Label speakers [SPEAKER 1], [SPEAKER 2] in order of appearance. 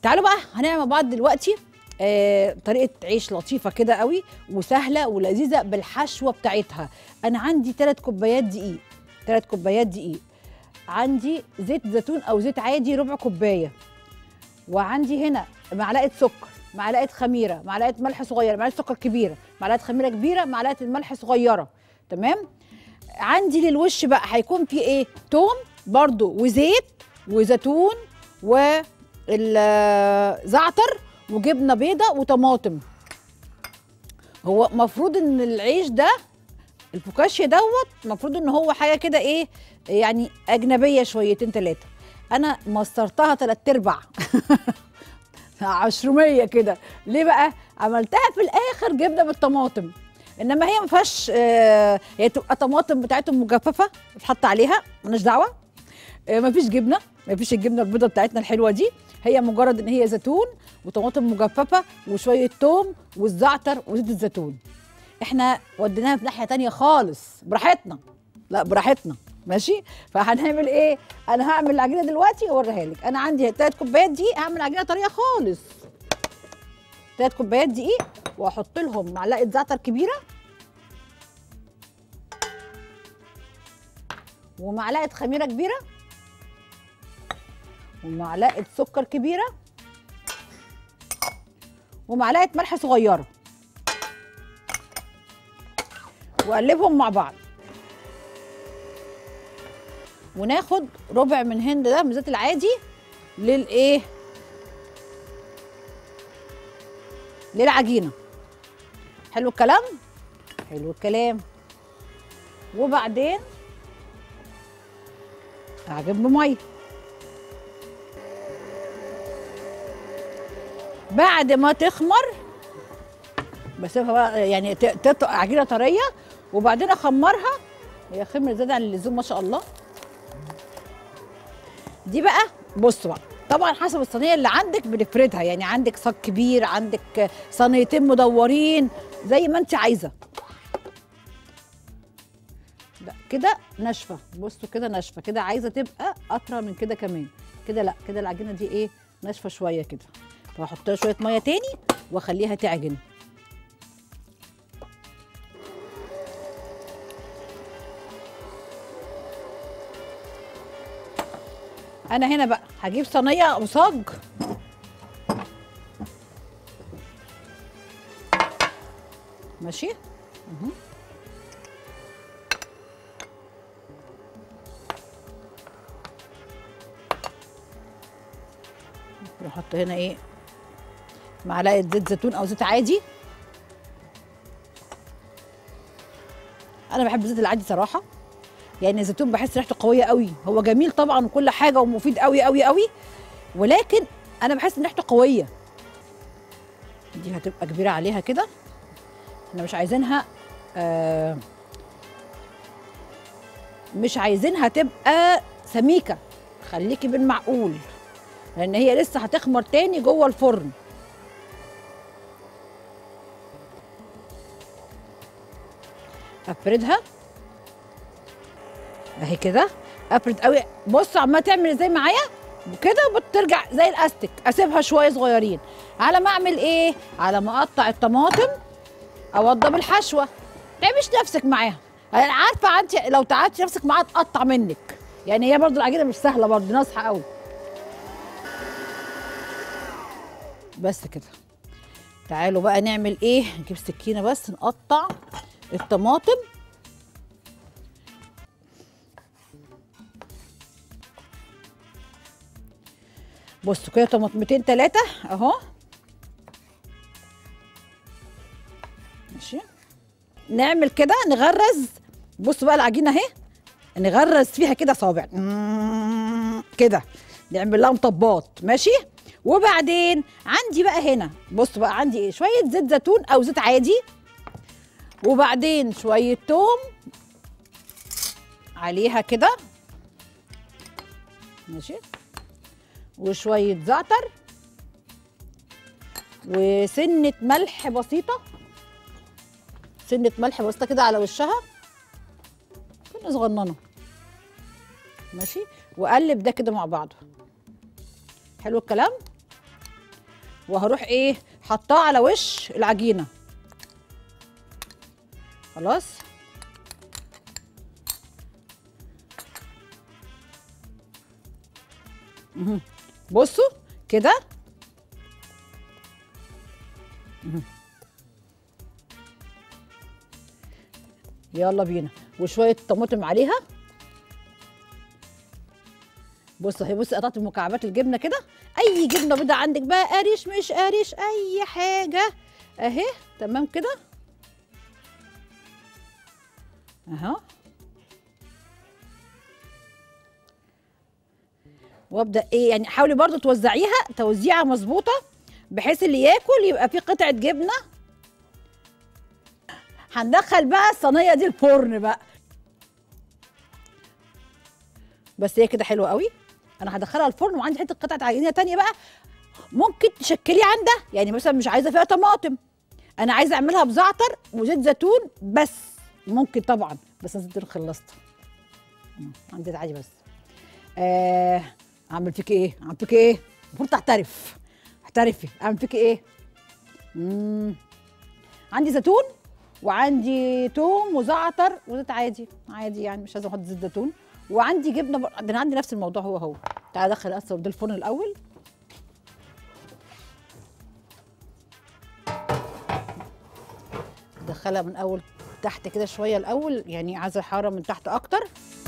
[SPEAKER 1] تعالوا بقى هنعمل مع بعض دلوقتي آه طريقه عيش لطيفه كده قوي وسهله ولذيذه بالحشوه بتاعتها انا عندي 3 كوبايات دقيق 3 كوبايات دقيق عندي زيت زيتون او زيت عادي ربع كوبايه وعندي هنا معلقه سكر معلقه خميره معلقه ملح صغيره معلقه سكر كبيره معلقه خميره كبيره معلقه الملح صغيره تمام عندي للوش بقى هيكون في ايه توم برضو وزيت وزيتون والزعتر وجبنه بيضه وطماطم هو مفروض ان العيش ده الفوكاشيا دوت المفروض ان هو حاجه كده ايه يعني اجنبيه شويتين ثلاثه انا مصرتها تلات ارباع عشرمية كده ليه بقى عملتها في الاخر جبنه بالطماطم انما هي ما فيهاش آه هي تبقى طماطم بتاعتهم مجففه تتحط عليها مالناش دعوه آه ما فيش جبنه ما فيش الجبنه البيضه بتاعتنا الحلوه دي هي مجرد ان هي زيتون وطماطم مجففه وشويه توم والزعتر وزيت الزيتون احنا وديناها في ناحيه تانية خالص براحتنا لا براحتنا ماشي فهنعمل ايه انا هعمل العجينه دلوقتي واوريها لك انا عندي ثلاث كوبايات دقيق هعمل عجينه طريه خالص ثلاث كوبايات دقيق واحط لهم معلقه زعتر كبيره ومعلقه خميره كبيره ومعلقه سكر كبيره ومعلقه ملح صغيره واقلبهم مع بعض وناخد ربع من هند ده من الزيت العادي للايه للعجينه حلو الكلام حلو الكلام وبعدين اعجن بميه بعد ما تخمر بسيبها بقى يعني تطلع عجينه طريه وبعدين اخمرها هي خمر زياده عن اللزوم ما شاء الله دي بقى بصوا بقى طبعا حسب الصينيه اللي عندك بنفردها يعني عندك صاج كبير عندك صينيتين مدورين زي ما انت عايزه لا كده ناشفه بصوا كده ناشفه كده عايزه تبقى اطرى من كده كمان كده لا كده العجينه دي ايه ناشفه شويه كده فهحط لها شويه ميه تاني واخليها تعجن انا هنا بقى هجيب صينيه او صاج ماشي اهو نحط هنا ايه معلقه زيت زيتون او زيت عادي انا بحب الزيت العادي صراحه يعني الزيتون بحس ريحته قويه قوي هو جميل طبعا وكل حاجه ومفيد قوي قوي قوي ولكن انا بحس ان ريحته قويه دي هتبقى كبيره عليها كده احنا مش عايزينها آه مش عايزينها تبقى سميكه خليكي بالمعقول لان هي لسه هتخمر تاني جوه الفرن افردها اهي كده افرد قوي بص عماله تعمل ازاي معايا وكده وبترجع زي الاستك اسيبها شويه صغيرين على ما اعمل ايه على ما اقطع الطماطم اوضب الحشوه تعملش نفسك معاها انا عارفه انت لو تعبتي نفسك معاها تقطع منك يعني هي برضو العجينه مش سهله برضو ناصحه قوي بس كده تعالوا بقى نعمل ايه نجيب سكينه بس نقطع الطماطم بصوا كده طماطمتين تلاتة اهو ماشي نعمل كده نغرز بصوا بقى العجينه اهي نغرز فيها كده صابع كده نعمل لها مطبات ماشي وبعدين عندي بقى هنا بصوا بقى عندي ايه شويه زيت زيتون او زيت عادي وبعدين شويه توم عليها كده ماشي وشويه زعتر وسنه ملح بسيطه سنه ملح بسيطه كده على وشها سنه صغننه ماشي واقلب ده كده مع بعضه حلو الكلام وهروح ايه حطاه على وش العجينه خلاص مهم. بصوا كده مهم. يلا بينا وشويه طماطم عليها بص اهي بص قطعت مكعبات الجبنه كده اي جبنه بيضه عندك بقى قريش مش قريش اي حاجه اهي تمام كده اهو وابدا ايه يعني حاولي برضو توزعيها توزيعه مظبوطه بحيث اللي ياكل يبقى فيه قطعه جبنه هندخل بقى الصينيه دي الفرن بقى بس هي كده حلوه قوي انا هدخلها الفرن وعندي حته قطعه عجينه تانية بقى ممكن تشكلي عن ده يعني مثلا مش عايزه فيها طماطم انا عايزه اعملها بزعتر وزيت زيتون بس ممكن طبعا بس انا زيت زيتون خلصت مم، عندي ده عادي بس آه اعمل فيك ايه اعمل فيك ايه المفروض تعترف اعترفي اعمل فيك ايه مم. عندي زيتون وعندي توم وزعتر وزيت عادي عادي يعني مش لازم احط زيت زيتون وعندي جبنه بر... ده انا عندي نفس الموضوع هو هو تعالى ادخل اصلا ده الفرن الاول ادخلها من اول تحت كده شويه الاول يعني عايزه الحراره من تحت اكتر